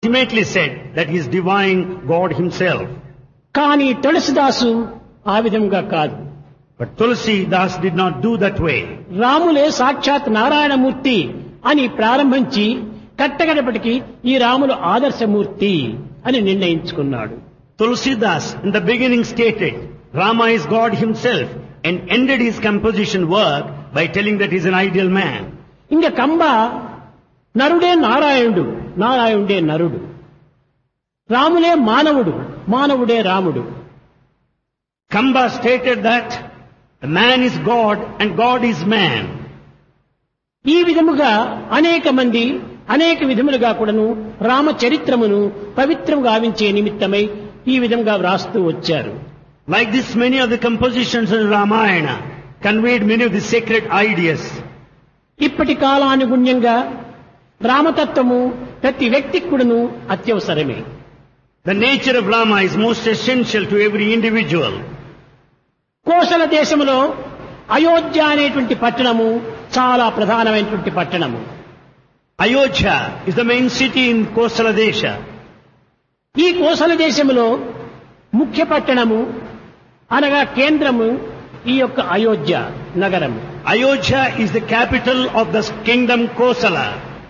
ultimately said that he is divine God himself. కానీ తులసిదాసు ఆ విధంగా కాదు But Tulsi Das did not do that way. రాములే సాక్షాత్ నారాయణమూర్తి అని ప్రారంభించి కట్టగడపటికి ఈ రాములు ఆదర్శమూర్తి అని నిర్ణయించుకున్నాడు Tulsi Das in the beginning stated Rama is God himself and ended his composition work by telling that he is an ideal man. ఇంక కంబ నరుడే నారాయణుడు నారాయణుడే నరుడు రాములే మానవుడు మానవుడే రాముడు Kamba stated that the man is God and God is man. ఈ విధముగా అనేక మంది అనేక విధములుగా కూడాను రామచరిత్రమును పవిత్రం గావించే నిమిత్తమై ఈ విధంగా వ్రాస్తూ వచ్చారు Like this, many of the compositions in Ramayana conveyed many of the sacred ideas. ఇప్పటి కాలానుగుణ్యంగా రామతత్వము ప్రతి వ్యక్తికి కూడాను అత్యవసరమే The nature of Rama is most essential to every individual. Kosala దేశంలో అయోధ్య అనేటువంటి పట్టణము చాలా ప్రధానమైనటువంటి పట్టణము Ayodhya is the main city in Kosala Desha. ఈ కోసల దేశంలో ముఖ్య పట్టణము అనగా కేంద్రము ఈ యొక్క అయోధ్య నగరము Ayodhya is the capital of the kingdom Kosala.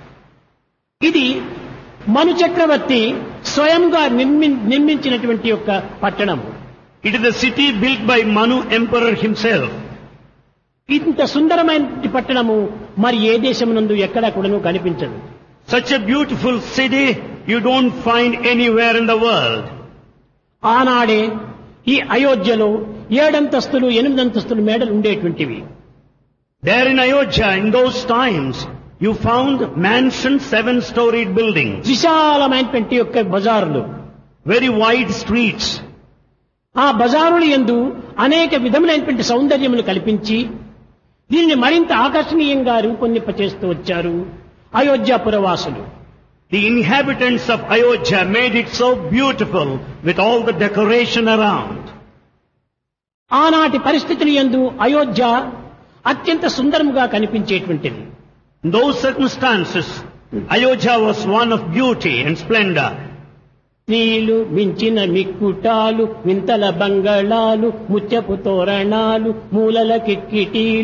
ఇది మను చక్రవర్తి స్వయంగా నిర్మి నిర్మించినటువంటి యొక్క పట్టణము It is the city built by Manu emperor himself. ఇంత సుందరమైన పట్టణము మరి ఏ దేశమునందు ఎక్కడా కూడాను కనిపించదు Such a beautiful city you don't find anywhere in the world. ఆనాడే ఈ అయోధ్యలో ఏడంతస్తులు ఎనిమిదంతస్తులు మేడలు ఉండేటువంటివి There in Ayodhya, in those times, you found mansions, seven-storied buildings, విశాలమైనటువంటి యొక్క బజారులు very wide streets. ఆ బజారులు ఎందు అనేక విధములైనటువంటి సౌందర్యములు కల్పించి దీనిని మరింత ఆకర్షణీయంగా రూపొందింపచేస్తూ వచ్చారు Ayodhya పురవాసులు The inhabitants of Ayodhya made it so beautiful with all the decoration around. ఆనాటి పరిస్థితులు ఎందు అయోధ్య అత్యంత సుందరముగా కనిపించేటువంటిది In those circumstances, Ayodhya was one of beauty and splendor. నీళ్లు మించిన మిక్కుటాలు వింతల బంగళాలు ముత్యపు తోరణాలు మూలల కిక్కిటీలు